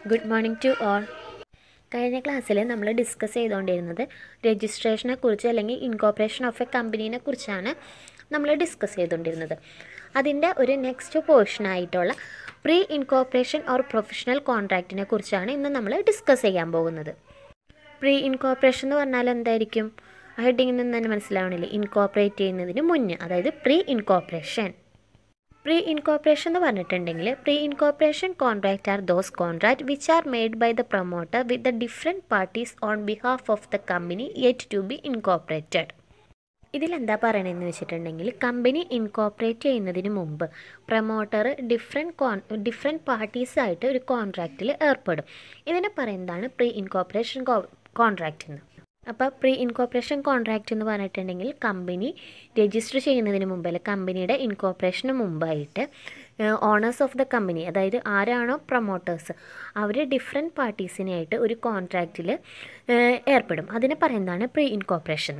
good morning to all കഴിഞ്ഞ ക്ലാസ്സിൽ നമ്മൾ ഡിസ്കസ് ചെയ്തുകൊണ്ടിരുന്നത് രജിസ്ട്രേഷനെ കുറിച്ച് അല്ലെങ്കിൽ ഇൻകോപ്പറേഷൻ ഓഫ് എ കമ്പനീനെ കുറിച്ചാണ് നമ്മൾ ഡിസ്കസ് ചെയ്തുകൊണ്ടിരുന്നത് അതിൻ്റെ ഒരു നെക്സ്റ്റ് പോർഷനായിട്ടുള്ള പ്രീ ഇൻകോപ്പറേഷൻ ഓർ പ്രൊഫഷണൽ കോൺട്രാക്റ്റിനെ കുറിച്ചാണ് ഇന്ന് നമ്മൾ ഡിസ്കസ് ചെയ്യാൻ പോകുന്നത് പ്രീ ഇൻകോപ്പറേഷൻ എന്ന് പറഞ്ഞാൽ എന്തായിരിക്കും ആ ഹെഡിങ്ങിൽ നിന്ന് തന്നെ മനസ്സിലാവണില്ലേ ഇൻകോപ്പറേറ്റ് ചെയ്യുന്നതിന് മുന്നേ അതായത് പ്രീ ഇൻകോപ്പറേഷൻ പ്രീ ഇൻകോപ്പറേഷൻ എന്ന് പറഞ്ഞിട്ടുണ്ടെങ്കിൽ pre incorporation contract are those contract which are made by the promoter with the different parties on behalf of the company yet to be incorporated ഇതിലെന്താ പറയണതെന്ന് വെച്ചിട്ടുണ്ടെങ്കിൽ കമ്പനി ഇൻകോപ്പറേറ്റ് ചെയ്യുന്നതിന് മുമ്പ് promoter different con different പാർട്ടീസായിട്ട് ഒരു കോൺട്രാക്റ്റിൽ ഏർപ്പെടും ഇതിനെ പറയുന്നതാണ് പ്രീ ഇൻകോപ്പറേഷൻ കോൺട്രാക്റ്റ് എന്ന് അപ്പോൾ പ്രീ ഇൻകോപ്പറേഷൻ കോൺട്രാക്റ്റ് എന്ന് പറഞ്ഞിട്ടുണ്ടെങ്കിൽ കമ്പനി രജിസ്റ്റർ ചെയ്യുന്നതിന് മുമ്പ് അല്ലെ കമ്പനിയുടെ ഇൻകോപ്പറേഷന് മുമ്പായിട്ട് ഓണേഴ്സ് ഓഫ് ദ കമ്പനി അതായത് ആരാണോ പ്രൊമോട്ടേഴ്സ് അവർ ഡിഫറെൻറ്റ് പാർട്ടീസിനായിട്ട് ഒരു കോൺട്രാക്റ്റിൽ ഏർപ്പെടും അതിനെ പറയുന്നതാണ് പ്രീ ഇൻകോപ്പറേഷൻ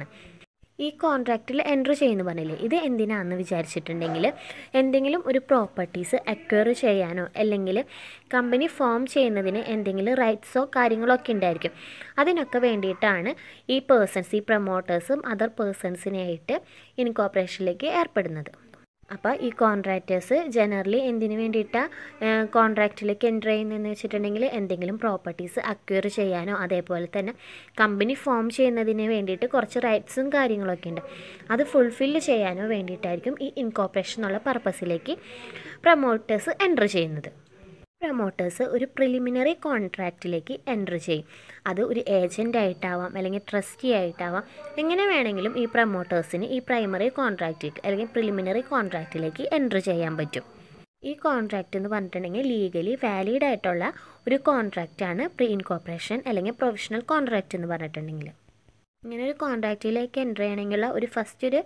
ഈ കോൺട്രാക്റ്റിൽ എൻട്രി ചെയ്യുന്നു പറഞ്ഞില്ലേ ഇത് എന്തിനാണെന്ന് വിചാരിച്ചിട്ടുണ്ടെങ്കിൽ എന്തെങ്കിലും ഒരു പ്രോപ്പർട്ടീസ് അക്വയർ ചെയ്യാനോ അല്ലെങ്കിൽ കമ്പനി ഫോം ചെയ്യുന്നതിന് എന്തെങ്കിലും റൈറ്റ്സോ കാര്യങ്ങളോ ഒക്കെ ഉണ്ടായിരിക്കും അതിനൊക്കെ വേണ്ടിയിട്ടാണ് ഈ പേഴ്സൺസ് ഈ പ്രൊമോട്ടേഴ്സും അതർ പേഴ്സൺസിനായിട്ട് ഇൻകോപ്പറേഷനിലേക്ക് ഏർപ്പെടുന്നത് അപ്പോൾ ഈ കോൺട്രാക്റ്റേഴ്സ് ജനറലി എന്തിനു വേണ്ടിയിട്ടാണ് കോൺട്രാക്റ്റിലേക്ക് എൻ്റർ ചെയ്യുന്നതെന്ന് വെച്ചിട്ടുണ്ടെങ്കിൽ എന്തെങ്കിലും പ്രോപ്പർട്ടീസ് അക്വയർ ചെയ്യാനോ അതേപോലെ തന്നെ കമ്പനി ഫോം ചെയ്യുന്നതിന് വേണ്ടിയിട്ട് കുറച്ച് റൈറ്റ്സും കാര്യങ്ങളൊക്കെ ഉണ്ട് അത് ഫുൾഫില്ല് ചെയ്യാനോ വേണ്ടിയിട്ടായിരിക്കും ഈ ഇൻകോപ്പറേഷൻ എന്നുള്ള പർപ്പസിലേക്ക് പ്രൊമോട്ടേഴ്സ് എൻ്റർ ചെയ്യുന്നത് പ്രൊമോട്ടേഴ്സ് ഒരു പ്രിലിമിനറി കോൺട്രാക്റ്റിലേക്ക് എൻ്റർ ചെയ്യും അത് ഒരു ഏജൻ്റ് ആയിട്ടാവാം അല്ലെങ്കിൽ ട്രസ്റ്റി ആയിട്ടാവാം എങ്ങനെ വേണമെങ്കിലും ഈ പ്രൊമോട്ടേഴ്സിന് ഈ പ്രൈമറി കോൺട്രാക്റ്റിലേക്ക് അല്ലെങ്കിൽ പ്രിലിമിനറി കോൺട്രാക്റ്റിലേക്ക് എൻ്റർ ചെയ്യാൻ പറ്റും ഈ കോൺട്രാക്റ്റ് എന്ന് പറഞ്ഞിട്ടുണ്ടെങ്കിൽ ലീഗലി വാലിഡ് ആയിട്ടുള്ള ഒരു കോൺട്രാക്റ്റാണ് പ്രീ ഇൻകോപ്പറേഷൻ അല്ലെങ്കിൽ പ്രൊഫഷണൽ കോൺട്രാക്റ്റ് എന്ന് പറഞ്ഞിട്ടുണ്ടെങ്കിൽ ഇങ്ങനെ ഒരു കോൺട്രാക്റ്റിലേക്ക് എൻ്റർ ചെയ്യണമെങ്കിലുള്ള ഒരു ഫസ്റ്റ് ഒരു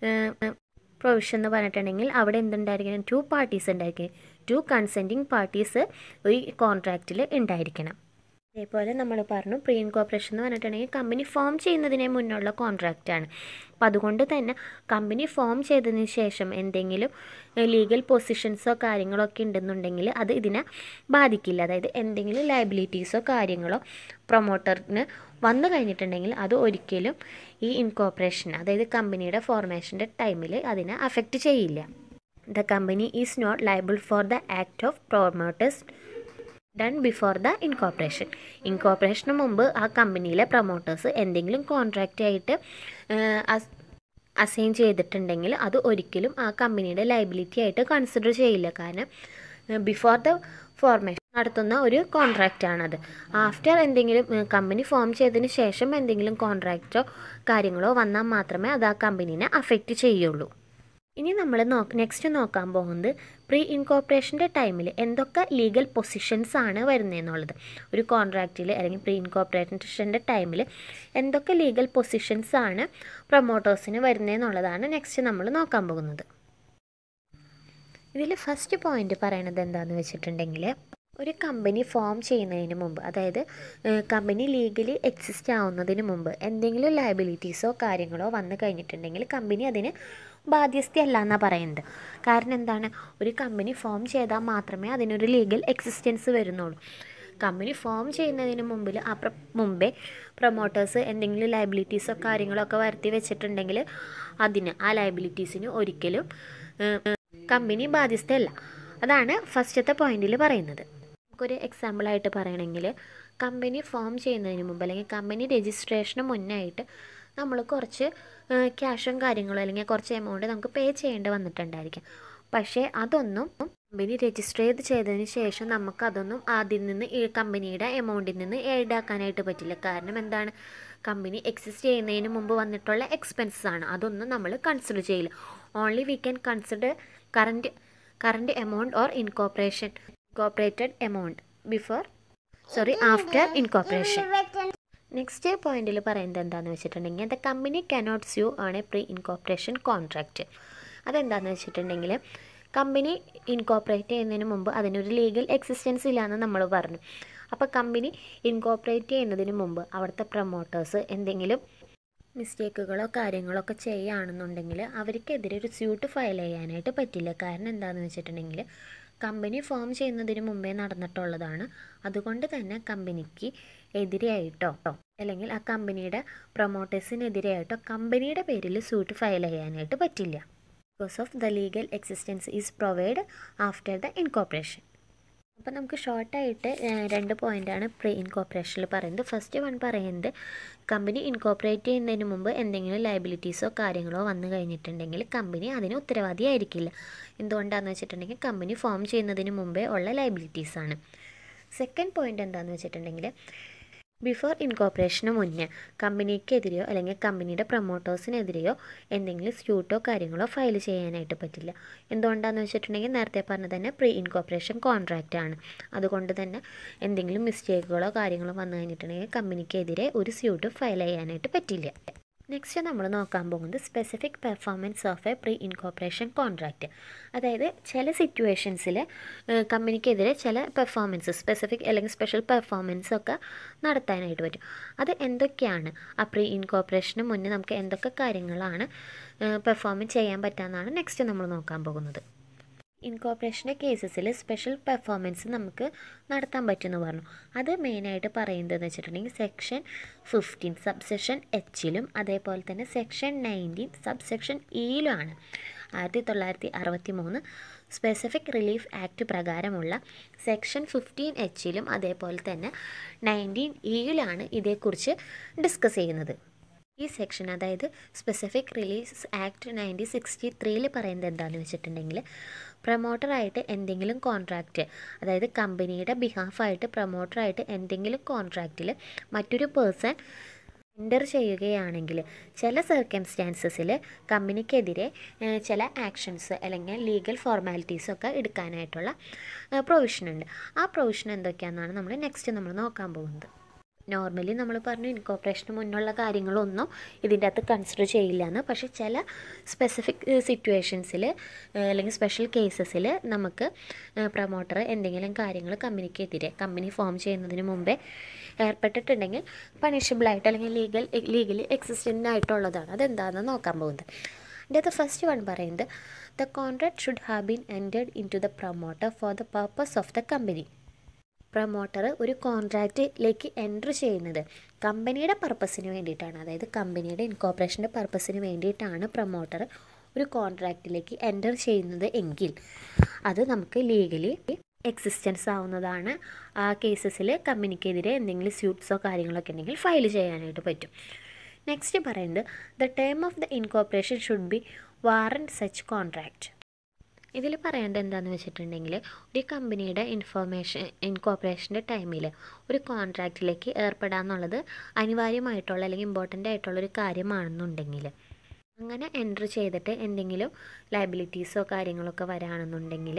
പ്രൊവിഷൻ എന്ന് പറഞ്ഞിട്ടുണ്ടെങ്കിൽ അവിടെ എന്തുണ്ടായിരിക്കണം ടു പാർട്ടീസ് ഉണ്ടായിരിക്കും ടു കൺസെൻറ്റിങ് പാർട്ടീസ് ഈ കോൺട്രാക്റ്റിൽ ഉണ്ടായിരിക്കണം അതേപോലെ നമ്മൾ പറഞ്ഞു പ്രീ ഇൻകോപ്പറേഷൻ എന്ന് പറഞ്ഞിട്ടുണ്ടെങ്കിൽ കമ്പനി ഫോം ചെയ്യുന്നതിന് മുന്നുള്ള കോൺട്രാക്റ്റാണ് അപ്പം അതുകൊണ്ട് തന്നെ കമ്പനി ഫോം ചെയ്തതിന് ശേഷം എന്തെങ്കിലും ലീഗൽ പൊസിഷൻസോ കാര്യങ്ങളോ ഒക്കെ ഉണ്ടെന്നുണ്ടെങ്കിൽ അത് ഇതിനെ ബാധിക്കില്ല അതായത് എന്തെങ്കിലും ലയബിലിറ്റീസോ കാര്യങ്ങളോ പ്രൊമോട്ടറിന് വന്നു കഴിഞ്ഞിട്ടുണ്ടെങ്കിൽ അത് ഒരിക്കലും ഈ ഇൻകോപ്പറേഷൻ അതായത് കമ്പനിയുടെ ഫോർമേഷൻ്റെ ടൈമിൽ അതിനെ അഫക്റ്റ് ചെയ്യില്ല the company is not liable for the act of promoters done before the incorporation ഇൻകോപ്പറേഷന് മുമ്പ് ആ കമ്പനിയിലെ പ്രൊമോട്ടേഴ്സ് എന്തെങ്കിലും കോൺട്രാക്റ്റ് ആയിട്ട് അസൈൻ ചെയ്തിട്ടുണ്ടെങ്കിൽ അത് ഒരിക്കലും ആ കമ്പനിയുടെ ലൈബിലിറ്റി ആയിട്ട് കൺസിഡർ ചെയ്യില്ല കാരണം ബിഫോർ ദ ഫോർമേഷൻ നടത്തുന്ന ഒരു കോൺട്രാക്റ്റാണത് ആഫ്റ്റർ എന്തെങ്കിലും കമ്പനി ഫോം ചെയ്തതിന് ശേഷം എന്തെങ്കിലും കോൺട്രാക്റ്റോ കാര്യങ്ങളോ വന്നാൽ മാത്രമേ അത് ആ കമ്പനീനെ അഫക്റ്റ് ചെയ്യുള്ളൂ ഇനി നമ്മൾ നോ നെക്സ്റ്റ് നോക്കാൻ പോകുന്നത് പ്രീ ഇൻകോപ്പറേഷൻ്റെ ടൈമിൽ എന്തൊക്കെ ലീഗൽ പൊസിഷൻസ് ആണ് വരുന്നതെന്നുള്ളത് ഒരു കോൺട്രാക്റ്റിൽ അല്ലെങ്കിൽ പ്രീ ഇൻകോപ്പറേഷൻ്റെ ടൈമിൽ എന്തൊക്കെ ലീഗൽ പൊസിഷൻസ് ആണ് പ്രൊമോട്ടേഴ്സിന് വരുന്നതെന്നുള്ളതാണ് നെക്സ്റ്റ് നമ്മൾ നോക്കാൻ പോകുന്നത് ഇതിൽ ഫസ്റ്റ് പോയിന്റ് പറയണത് എന്താണെന്ന് വെച്ചിട്ടുണ്ടെങ്കിൽ ഒരു കമ്പനി ഫോം ചെയ്യുന്നതിന് മുമ്പ് അതായത് കമ്പനി ലീഗലി എക്സിസ്റ്റ് ആവുന്നതിന് മുമ്പ് എന്തെങ്കിലും ലയബിലിറ്റീസോ കാര്യങ്ങളോ വന്നു കഴിഞ്ഞിട്ടുണ്ടെങ്കിൽ കമ്പനി അതിന് ബാധ്യസ്ഥയല്ല എന്നാണ് പറയുന്നത് കാരണം എന്താണ് ഒരു കമ്പനി ഫോം ചെയ്താൽ മാത്രമേ അതിനൊരു ലീഗൽ എക്സിസ്റ്റൻസ് വരുന്നുള്ളൂ കമ്പനി ഫോം ചെയ്യുന്നതിന് മുമ്പിൽ ആ പ്ര മുമ്പേ പ്രൊമോട്ടേഴ്സ് എന്തെങ്കിലും ലയബിലിറ്റീസോ കാര്യങ്ങളോ ഒക്കെ വരുത്തി വെച്ചിട്ടുണ്ടെങ്കിൽ അതിന് ആ ലയബിലിറ്റീസിന് ഒരിക്കലും കമ്പനി ബാധ്യസ്ഥയല്ല അതാണ് ഫസ്റ്റത്തെ പോയിന്റിൽ പറയുന്നത് നമുക്കൊരു എക്സാമ്പിളായിട്ട് പറയണമെങ്കിൽ കമ്പനി ഫോം ചെയ്യുന്നതിന് മുമ്പ് അല്ലെങ്കിൽ കമ്പനി രജിസ്ട്രേഷന് മുന്നായിട്ട് നമ്മൾ കുറച്ച് ക്യാഷും കാര്യങ്ങളും അല്ലെങ്കിൽ കുറച്ച് എമൗണ്ട് നമുക്ക് പേ ചെയ്യേണ്ടി വന്നിട്ടുണ്ടായിരിക്കും പക്ഷേ അതൊന്നും കമ്പനി രജിസ്റ്റർ ചെയ്ത് ചെയ്തതിന് ശേഷം നമുക്ക് അതൊന്നും ആദ്യം നിന്ന് ഈ കമ്പനിയുടെ എമൗണ്ടിൽ നിന്ന് ഈടാക്കാനായിട്ട് പറ്റില്ല കാരണം എന്താണ് കമ്പനി എക്സിസ്റ്റ് ചെയ്യുന്നതിന് മുമ്പ് വന്നിട്ടുള്ള എക്സ്പെൻസസ് ആണ് അതൊന്നും നമ്മൾ കൺസിഡർ ചെയ്യില്ല only we can consider current current amount or incorporation incorporated amount before sorry after incorporation next പോയിന്റിൽ പറയുന്നത് എന്താണെന്ന് വെച്ചിട്ടുണ്ടെങ്കിൽ the company cannot sue on a pre incorporation contract അതെന്താണെന്ന് വെച്ചിട്ടുണ്ടെങ്കിൽ കമ്പനി ഇൻകോപ്പറേറ്റ് ചെയ്യുന്നതിന് മുമ്പ് അതിനൊരു ലീഗൽ എക്സിസ്റ്റൻസ് ഇല്ലയെന്ന് നമ്മൾ പറഞ്ഞു അപ്പോൾ കമ്പനി ഇൻകോപ്പറേറ്റ് ചെയ്യുന്നതിന് മുമ്പ് അവിടുത്തെ പ്രൊമോട്ടേഴ്സ് എന്തെങ്കിലും മിസ്റ്റേക്കുകളോ കാര്യങ്ങളോ ഒക്കെ ചെയ്യുകയാണെന്നുണ്ടെങ്കിൽ അവർക്കെതിരെ ഒരു സ്യൂട്ട് ഫയൽ ചെയ്യാനായിട്ട് പറ്റില്ല കാരണം എന്താണെന്ന് വെച്ചിട്ടുണ്ടെങ്കിൽ കമ്പനി ഫോം ചെയ്യുന്നതിന് മുമ്പേ നടന്നിട്ടുള്ളതാണ് അതുകൊണ്ട് തന്നെ കമ്പനിക്ക് എതിരെയായിട്ടോ അല്ലെങ്കിൽ ആ കമ്പനിയുടെ പ്രൊമോട്ടേഴ്സിനെതിരെയായിട്ടോ കമ്പനിയുടെ പേരിൽ സൂട്ട് ഫയൽ ചെയ്യാനായിട്ട് പറ്റില്ല because of the legal existence is provide after the incorporation അപ്പോൾ നമുക്ക് ഷോർട്ടായിട്ട് രണ്ട് പോയിൻ്റാണ് പ്രീ ഇൻകോപ്പറേഷനിൽ പറയുന്നത് ഫസ്റ്റ് വൺ പറയുന്നത് കമ്പനി ഇൻകോപ്പറേറ്റ് ചെയ്യുന്നതിന് മുമ്പ് എന്തെങ്കിലും ലയബിലിറ്റീസോ കാര്യങ്ങളോ വന്നു കഴിഞ്ഞിട്ടുണ്ടെങ്കിൽ കമ്പനി അതിന് ഉത്തരവാദിയായിരിക്കില്ല എന്തുകൊണ്ടാണെന്ന് വെച്ചിട്ടുണ്ടെങ്കിൽ കമ്പനി ഫോം ചെയ്യുന്നതിന് മുമ്പേ ഉള്ള ലയബിലിറ്റീസാണ് സെക്കൻഡ് പോയിൻ്റ് എന്താണെന്ന് വെച്ചിട്ടുണ്ടെങ്കിൽ ബിഫോർ ഇൻകോപ്പറേഷന് മുന്നേ കമ്പനിക്കെതിരെയോ അല്ലെങ്കിൽ കമ്പനിയുടെ പ്രൊമോട്ടേഴ്സിനെതിരെയോ എന്തെങ്കിലും സ്യൂട്ടോ കാര്യങ്ങളോ ഫയൽ ചെയ്യാനായിട്ട് പറ്റില്ല എന്തുകൊണ്ടാണെന്ന് വെച്ചിട്ടുണ്ടെങ്കിൽ നേരത്തെ പറഞ്ഞ തന്നെ പ്രീ ഇൻകോപ്പറേഷൻ കോൺട്രാക്റ്റ് ആണ് അതുകൊണ്ട് തന്നെ എന്തെങ്കിലും മിസ്റ്റേക്കുകളോ കാര്യങ്ങളോ വന്നു കഴിഞ്ഞിട്ടുണ്ടെങ്കിൽ കമ്പനിക്കെതിരെ ഒരു സ്യൂട്ട് ഫയൽ ചെയ്യാനായിട്ട് പറ്റില്ല നെക്സ്റ്റ് നമ്മൾ നോക്കാൻ പോകുന്നത് specific performance of a pre incorporation contract അതായത് ചില സിറ്റുവേഷൻസിൽ കമ്പനിക്കെതിരെ ചില പെർഫോമൻസ് സ്പെസിഫിക് അല്ലെങ്കിൽ സ്പെഷ്യൽ പെർഫോമൻസ് ഒക്കെ നടത്താനായിട്ട് പറ്റും അത് എന്തൊക്കെയാണ് ആ പ്രീ ഇൻകോപ്പറേഷന് മുന്നേ നമുക്ക് എന്തൊക്കെ കാര്യങ്ങളാണ് പെർഫോം ചെയ്യാൻ പറ്റാമെന്നാണ് നെക്സ്റ്റ് നമ്മൾ നോക്കാൻ പോകുന്നത് ഇൻകോപ്പറേഷൻ്റെ കേസസിൽ സ്പെഷ്യൽ പെർഫോമൻസ് നമുക്ക് നടത്താൻ പറ്റുമെന്ന് പറഞ്ഞു അത് മെയിനായിട്ട് പറയുന്നതെന്ന് വെച്ചിട്ടുണ്ടെങ്കിൽ സെക്ഷൻ ഫിഫ്റ്റീൻ സബ്സെക്ഷൻ എച്ചിലും അതേപോലെ തന്നെ സെക്ഷൻ നയൻറ്റീൻ സബ്സെക്ഷൻ ഇയിലുമാണ് ആയിരത്തി തൊള്ളായിരത്തി അറുപത്തി മൂന്ന് സ്പെസിഫിക് റിലീഫ് ആക്ട് പ്രകാരമുള്ള സെക്ഷൻ ഫിഫ്റ്റീൻ എച്ചിലും അതേപോലെ തന്നെ നയൻറ്റീൻ ഇയിലാണ് ഇതേക്കുറിച്ച് ഡിസ്കസ് ചെയ്യുന്നത് ഈ സെക്ഷൻ അതായത് specific release act nineteen sixty ത്രീയിൽ പറയുന്നത് എന്താണെന്ന് വെച്ചിട്ടുണ്ടെങ്കിൽ പ്രൊമോട്ടറായിട്ട് എന്തെങ്കിലും കോൺട്രാക്റ്റ് അതായത് കമ്പനിയുടെ ബിഹാഫായിട്ട് പ്രൊമോട്ടറായിട്ട് എന്തെങ്കിലും കോൺട്രാക്റ്റിൽ മറ്റൊരു പേഴ്സൺ എൻ്റർ ചെയ്യുകയാണെങ്കിൽ ചില സർക്കംസ്റ്റാൻസസിൽ കമ്പനിക്കെതിരെ ചില ആക്ഷൻസ് അല്ലെങ്കിൽ ലീഗൽ ഫോർമാലിറ്റീസൊക്കെ എടുക്കാനായിട്ടുള്ള പ്രൊവിഷൻ ഉണ്ട് ആ പ്രൊവിഷൻ എന്തൊക്കെയാണെന്നാണ് നമ്മൾ നെക്സ്റ്റ് നമ്മൾ നോക്കാൻ പോകുന്നത് നോർമലി നമ്മൾ പറഞ്ഞു ഇൻകോപ്പറേഷന് മുന്നുള്ള കാര്യങ്ങളൊന്നും ഇതിൻ്റെ അകത്ത് കൺസിഡർ ചെയ്യില്ല എന്ന് പക്ഷേ ചില സ്പെസിഫിക് സിറ്റുവേഷൻസിൽ അല്ലെങ്കിൽ സ്പെഷ്യൽ കേസസിൽ നമുക്ക് പ്രൊമോട്ടർ എന്തെങ്കിലും കാര്യങ്ങൾ കമ്പനിക്കെതിരെ കമ്പനി ഫോം ചെയ്യുന്നതിന് മുമ്പേ ഏർപ്പെട്ടിട്ടുണ്ടെങ്കിൽ പണിഷബിളായിട്ട് അല്ലെങ്കിൽ ലീഗൽ ലീഗലി എക്സിസ്റ്റൻ്റ് ആയിട്ടുള്ളതാണ് അതെന്താണെന്ന് നോക്കാൻ പോകുന്നത് അതിൻ്റെ ഫസ്റ്റ് വൺ പറയുന്നത് the contract should have been entered into the promoter for the purpose of the company promoter ഒരു കോൺട്രാക്റ്റിലേക്ക് എൻറ്റർ ചെയ്യുന്നത് കമ്പനിയുടെ പർപ്പസിന് വേണ്ടിയിട്ടാണ് അതായത് കമ്പനിയുടെ ഇൻകോപ്പറേഷൻ്റെ പർപ്പസിന് വേണ്ടിയിട്ടാണ് പ്രൊമോട്ടർ ഒരു കോൺട്രാക്റ്റിലേക്ക് എൻറ്റർ ചെയ്യുന്നത് എങ്കിൽ അത് നമുക്ക് ലീഗലി എക്സിസ്റ്റൻസ് ആവുന്നതാണ് ആ കേസസിൽ കമ്പനിക്കെതിരെ എന്തെങ്കിലും സ്യൂട്ട്സോ കാര്യങ്ങളൊക്കെ ഉണ്ടെങ്കിൽ ഫയൽ ചെയ്യാനായിട്ട് പറ്റും നെക്സ്റ്റ് പറയുന്നത് the term of the incorporation should be warrant such contract ഇതിൽ പറയേണ്ടത് എന്താണെന്ന് വെച്ചിട്ടുണ്ടെങ്കിൽ ഒരു കമ്പനിയുടെ ഇൻഫോർമേഷൻ ഇൻകോപ്പറേഷൻ്റെ ടൈമിൽ ഒരു കോൺട്രാക്റ്റിലേക്ക് ഏർപ്പെടാന്നുള്ളത് അനിവാര്യമായിട്ടുള്ള അല്ലെങ്കിൽ ഇമ്പോർട്ടൻ്റ് ആയിട്ടുള്ള ഒരു കാര്യമാണെന്നുണ്ടെങ്കിൽ അങ്ങനെ എൻറ്റർ ചെയ്തിട്ട് എന്തെങ്കിലും ലയബിലിറ്റീസോ കാര്യങ്ങളൊക്കെ വരാണെന്നുണ്ടെങ്കിൽ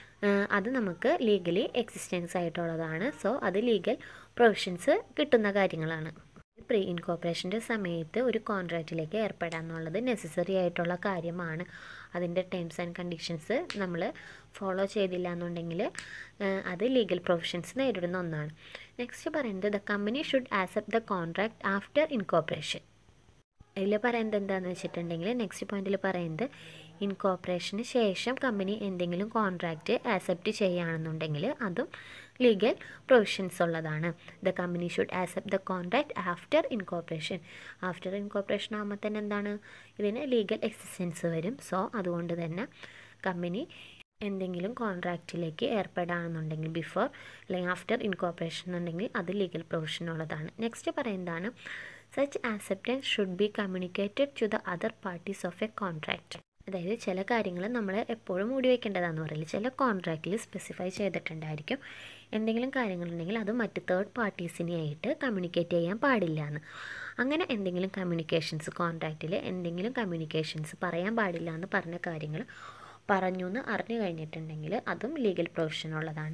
അത് നമുക്ക് ലീഗലി എക്സിസ്റ്റൻസ് ആയിട്ടുള്ളതാണ് സോ അത് ലീഗൽ പ്രൊവിഷൻസ് കിട്ടുന്ന കാര്യങ്ങളാണ് പ്രീ ഇൻകോപ്പറേഷൻ്റെ സമയത്ത് ഒരു കോൺട്രാക്റ്റിലേക്ക് ഏർപ്പെടാന്നുള്ളത് നെസസറി ആയിട്ടുള്ള കാര്യമാണ് അതിൻ്റെ ടേംസ് ആൻഡ് കണ്ടീഷൻസ് നമ്മൾ ഫോളോ ചെയ്തില്ല എന്നുണ്ടെങ്കിൽ അത് ലീഗൽ പ്രൊവിഷൻസ് നേരിടുന്ന ഒന്നാണ് നെക്സ്റ്റ് പറയുന്നത് the company should accept the contract after incorporation ഇതിൽ പറയുന്നത് എന്താണെന്ന് വെച്ചിട്ടുണ്ടെങ്കിൽ നെക്സ്റ്റ് പോയിന്റിൽ പറയുന്നത് ഇൻകോപ്പറേഷന് ശേഷം കമ്പനി എന്തെങ്കിലും കോൺട്രാക്റ്റ് ആക്സെപ്റ്റ് ചെയ്യുകയാണെന്നുണ്ടെങ്കിൽ അതും ലീഗൽ പ്രൊവിഷൻസ് ഉള്ളതാണ് the company should accept the contract after incorporation after incorporation ആകുമ്പോൾ തന്നെ എന്താണ് ഇതിന് ലീഗൽ എക്സിസ്റ്റൻസ് വരും സോ അതുകൊണ്ട് തന്നെ കമ്പനി എന്തെങ്കിലും കോൺട്രാക്റ്റിലേക്ക് ഏർപ്പെടാണെന്നുണ്ടെങ്കിൽ ബിഫോർ അല്ലെങ്കിൽ ആഫ്റ്റർ ഇൻകോപ്പറേഷൻ എന്നുണ്ടെങ്കിൽ അത് ലീഗൽ പ്രൊവിഷൻ ഉള്ളതാണ് നെക്സ്റ്റ് പറയുന്നതാണ് such acceptance should be communicated to the other parties of a contract അതായത് ചില കാര്യങ്ങൾ നമ്മൾ എപ്പോഴും മൂടി വയ്ക്കേണ്ടതാണെന്ന് പറയില്ല ചില കോൺട്രാക്റ്റിൽ സ്പെസിഫൈ ചെയ്തിട്ടുണ്ടായിരിക്കും എന്തെങ്കിലും കാര്യങ്ങളുണ്ടെങ്കിൽ അത് മറ്റ് തേർഡ് പാർട്ടീസിനെ ആയിട്ട് കമ്മ്യൂണിക്കേറ്റ് ചെയ്യാൻ പാടില്ല എന്ന് അങ്ങനെ എന്തെങ്കിലും കമ്മ്യൂണിക്കേഷൻസ് കോൺട്രാക്റ്റിൽ എന്തെങ്കിലും കമ്മ്യൂണിക്കേഷൻസ് പറയാൻ പാടില്ല എന്ന് പറഞ്ഞ കാര്യങ്ങൾ പറഞ്ഞു എന്ന് അറിഞ്ഞു കഴിഞ്ഞിട്ടുണ്ടെങ്കിൽ അതും ലീഗൽ പ്രൊവിഷൻ ഉള്ളതാണ്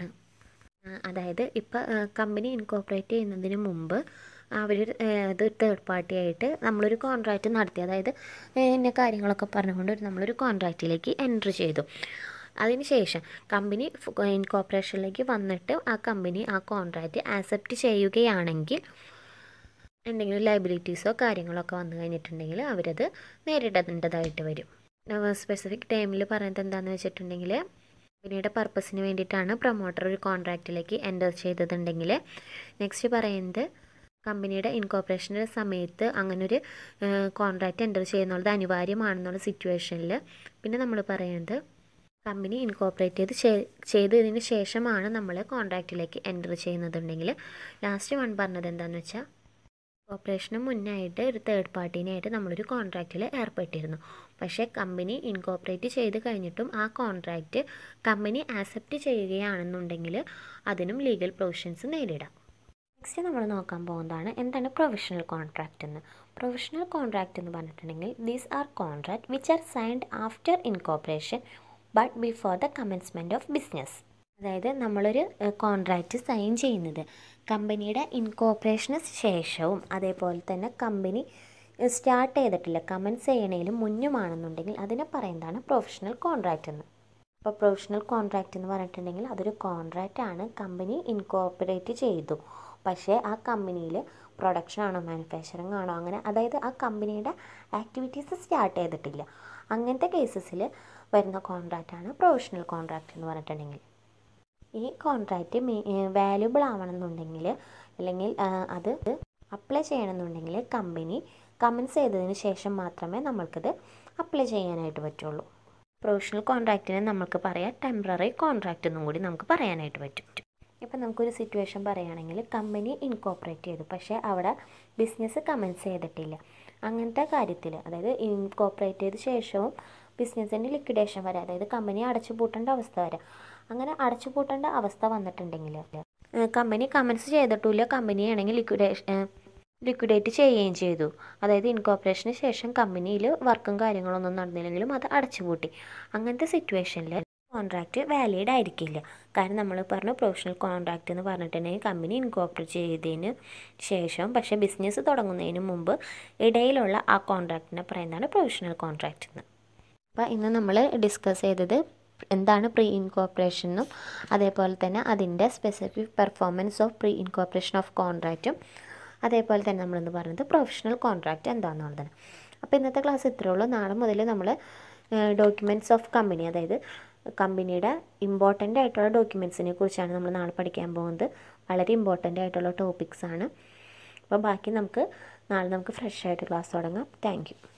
അതായത് ഇപ്പോൾ കമ്പനി ഇൻകോപ്പറേറ്റ് ചെയ്യുന്നതിന് മുമ്പ് അവർ ഇത് തേർഡ് പാർട്ടി ആയിട്ട് നമ്മളൊരു കോൺട്രാക്റ്റ് നടത്തി അതായത് ഇന്ന കാര്യങ്ങളൊക്കെ പറഞ്ഞുകൊണ്ട് നമ്മളൊരു കോൺട്രാക്റ്റിലേക്ക് എൻട്രി ചെയ്തു അതിനുശേഷം കമ്പനി ഇൻകോപ്പറേഷനിലേക്ക് വന്നിട്ട് ആ കമ്പനി ആ കോൺട്രാക്റ്റ് ആക്സെപ്റ്റ് ചെയ്യുകയാണെങ്കിൽ എന്തെങ്കിലും ലൈബിലിറ്റീസോ കാര്യങ്ങളൊക്കെ വന്നു കഴിഞ്ഞിട്ടുണ്ടെങ്കിൽ അവരത് നേരിടേണ്ടതായിട്ട് വരും സ്പെസിഫിക് ടൈമിൽ പറയുന്നത് എന്താണെന്ന് വെച്ചിട്ടുണ്ടെങ്കിൽ കമ്പനിയുടെ പർപ്പസിന് വേണ്ടിയിട്ടാണ് പ്രൊമോട്ടർ ഒരു കോൺട്രാക്റ്റിലേക്ക് എൻ്റർ ചെയ്തതുണ്ടെങ്കിൽ നെക്സ്റ്റ് പറയുന്നത് കമ്പനിയുടെ ഇൻകോപ്പറേഷൻ്റെ സമയത്ത് അങ്ങനൊരു കോൺട്രാക്റ്റ് എൻ്റർ ചെയ്യുന്നുള്ളത് അനിവാര്യമാണെന്നുള്ള സിറ്റുവേഷനിൽ പിന്നെ നമ്മൾ പറയുന്നത് കമ്പനി ഇൻകോപ്പറേറ്റ് ചെയ്ത് ചെയ്തതിന് ശേഷമാണ് നമ്മൾ കോൺട്രാക്റ്റിലേക്ക് എൻ്റർ ചെയ്യുന്നതുണ്ടെങ്കിൽ ലാസ്റ്റ് വൺ പറഞ്ഞത് എന്താണെന്ന് വെച്ചാൽ കോപ്പറേഷന് മുന്നായിട്ട് ഒരു തേർഡ് പാർട്ടീനായിട്ട് നമ്മളൊരു കോൺട്രാക്റ്റിൽ ഏർപ്പെട്ടിരുന്നു പക്ഷേ കമ്പനി ഇൻകോപ്പറേറ്റ് ചെയ്ത് കഴിഞ്ഞിട്ടും ആ കോൺട്രാക്റ്റ് കമ്പനി ആക്സെപ്റ്റ് ചെയ്യുകയാണെന്നുണ്ടെങ്കിൽ അതിനും ലീഗൽ പ്രൊവിഷൻസ് നേരിടാം നെക്സ്റ്റ് നമ്മൾ നോക്കാൻ പോകുന്നതാണ് എന്താണ് പ്രൊഫഷണൽ കോൺട്രാക്റ്റ് എന്ന് പ്രൊഫഷണൽ കോൺട്രാക്റ്റ് എന്ന് പറഞ്ഞിട്ടുണ്ടെങ്കിൽ these are contract which are signed after incorporation but before the commencement of business അതായത് നമ്മളൊരു കോൺട്രാക്റ്റ് സൈൻ ചെയ്യുന്നത് കമ്പനിയുടെ ഇൻകോപ്പറേഷന് ശേഷവും അതേപോലെ തന്നെ കമ്പനി സ്റ്റാർട്ട് ചെയ്തിട്ടില്ല കമൻസ് ചെയ്യണേലും മുന്നുമാണെന്നുണ്ടെങ്കിൽ അതിനെ പറയുന്നതാണ് പ്രൊഫഷണൽ കോൺട്രാക്റ്റ് എന്ന് അപ്പോൾ പ്രൊഫഷണൽ കോൺട്രാക്റ്റ് എന്ന് പറഞ്ഞിട്ടുണ്ടെങ്കിൽ അതൊരു കോൺട്രാക്റ്റ് ആണ് കമ്പനി ഇൻകോപ്പറേറ്റ് ചെയ്തു പക്ഷേ ആ കമ്പനിയിൽ പ്രൊഡക്ഷൻ ആണോ മാനുഫാക്ചറിങ് ആണോ അങ്ങനെ അതായത് ആ കമ്പനിയുടെ ആക്ടിവിറ്റീസ് സ്റ്റാർട്ട് ചെയ്തിട്ടില്ല അങ്ങനത്തെ കേസസിൽ വരുന്ന കോൺട്രാക്റ്റാണ് പ്രൊഫഷണൽ കോൺട്രാക്റ്റ് എന്ന് പറഞ്ഞിട്ടുണ്ടെങ്കിൽ ഈ കോൺട്രാക്റ്റ് വാല്യുബിൾ ആവണമെന്നുണ്ടെങ്കിൽ അല്ലെങ്കിൽ അത് അപ്ലൈ ചെയ്യണമെന്നുണ്ടെങ്കിൽ കമ്പനി കമൻസ് ചെയ്തതിന് ശേഷം മാത്രമേ നമ്മൾക്കത് അപ്ലൈ ചെയ്യാനായിട്ട് പറ്റുള്ളൂ പ്രൊഫഷണൽ കോൺട്രാക്റ്റിനെ നമുക്ക് പറയാം ടെമ്പററി കോൺട്രാക്റ്റ് എന്നും കൂടി നമുക്ക് പറയാനായിട്ട് പറ്റും ഇപ്പം നമുക്കൊരു സിറ്റുവേഷൻ പറയുകയാണെങ്കിൽ കമ്പനി ഇൻകോപ്പറേറ്റ് ചെയ്തു പക്ഷേ അവിടെ ബിസിനസ് കമൻസ് ചെയ്തിട്ടില്ല അങ്ങനത്തെ കാര്യത്തിൽ അതായത് ഇൻകോപ്പറേറ്റ് ചെയ്ത ശേഷവും ബിസിനസ്സിൻ്റെ ലിക്വിഡേഷൻ വരെ അതായത് കമ്പനി അടച്ചു പൂട്ടേണ്ട അവസ്ഥ വരെ അങ്ങനെ അടച്ചു പൂട്ടേണ്ട അവസ്ഥ വന്നിട്ടുണ്ടെങ്കിൽ കമ്പനി കമൻസ് ചെയ്തിട്ടില്ല കമ്പനിയാണെങ്കിൽ ലിക്വിഡേഷൻ ലിക്വിഡേറ്റ് ചെയ്യുകയും ചെയ്തു അതായത് ഇൻകോപ്പറേഷന് ശേഷം കമ്പനിയിൽ വർക്കും കാര്യങ്ങളൊന്നും നടന്നില്ലെങ്കിലും അത് അടച്ചുപൂട്ടി അങ്ങനത്തെ സിറ്റുവേഷനിൽ കോൺട്രാക്റ്റ് വാലിഡ് ആയിരിക്കില്ല കാരണം നമ്മൾ പറഞ്ഞു പ്രൊഫഷണൽ കോൺട്രാക്റ്റ് എന്ന് പറഞ്ഞിട്ടുണ്ടെങ്കിൽ കമ്പനി ഇൻകോപ്പറേറ്റ് ചെയ്തതിന് ശേഷം പക്ഷേ ബിസിനസ് തുടങ്ങുന്നതിന് മുമ്പ് ഇടയിലുള്ള ആ കോൺട്രാക്റ്റിനെ പറയുന്നതാണ് പ്രൊഫഷണൽ കോൺട്രാക്റ്റ് എന്ന് അപ്പോൾ ഇന്ന് നമ്മൾ ഡിസ്കസ് ചെയ്തത് എന്താണ് പ്രീ ഇൻകോപ്പറേഷൻ എന്നും അതേപോലെ തന്നെ അതിൻ്റെ specific performance of pre incorporation of കോൺട്രാക്റ്റും അതേപോലെ തന്നെ നമ്മളെന്ന് പറയുന്നത് പ്രൊഫഷണൽ കോൺട്രാക്റ്റ് എന്താണെന്നുള്ളതാണ് അപ്പോൾ ഇന്നത്തെ ക്ലാസ് ഇത്രയേ ഉള്ളൂ നാളെ മുതൽ നമ്മൾ ഡോക്യുമെൻറ്റ്സ് ഓഫ് കമ്പനി അതായത് കമ്പനിയുടെ ഇമ്പോർട്ടൻ്റ് ആയിട്ടുള്ള ഡോക്യുമെൻറ്റ്സിനെ കുറിച്ചാണ് നമ്മൾ നാളെ പഠിക്കാൻ പോകുന്നത് വളരെ ഇമ്പോർട്ടൻ്റ് ആയിട്ടുള്ള ടോപ്പിക്സ് ആണ് അപ്പോൾ ബാക്കി നമുക്ക് നാളെ നമുക്ക് ഫ്രഷ് ആയിട്ട് ക്ലാസ് തുടങ്ങാം താങ്ക്